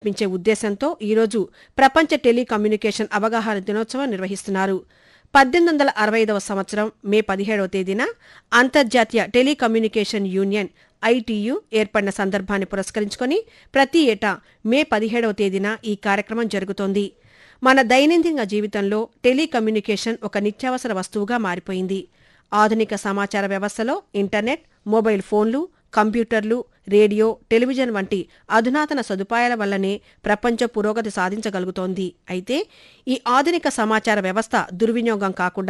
కల్పించే ఉద్దేశంతో ఈరోజు ప్రపంచ టెలికమ్యూనికేషన్ అవగాహన దినోత్సవం నిర్వహిస్తున్నారు పద్దెనిమిది వందల అరవై ఐదవ సంవత్సరం మే పదిహేడవ తేదీన అంతర్జాతీయ టెలికమ్యూనికేషన్ యూనియన్ ఐటీయు ఏర్పడిన సందర్భాన్ని పురస్కరించుకొని ప్రతి ఏటా మే పదిహేడవ తేదీన ఈ కార్యక్రమం జరుగుతోంది మన దైనందిన జీవితంలో టెలికమ్యూనికేషన్ ఒక నిత్యావసర వస్తువుగా మారిపోయింది ఆధునిక సమాచార వ్యవస్థలో ఇంటర్నెట్ మొబైల్ ఫోన్లు కంప్యూటర్లు రేడియో టెలివిజన్ వంటి అధునాతన సదుపాయాల వల్లనే ప్రపంచ పురోగతి సాధించగలుగుతోంది అయితే ఈ ఆధునిక సమాచార వ్యవస్థ దుర్వినియోగం కాకుండా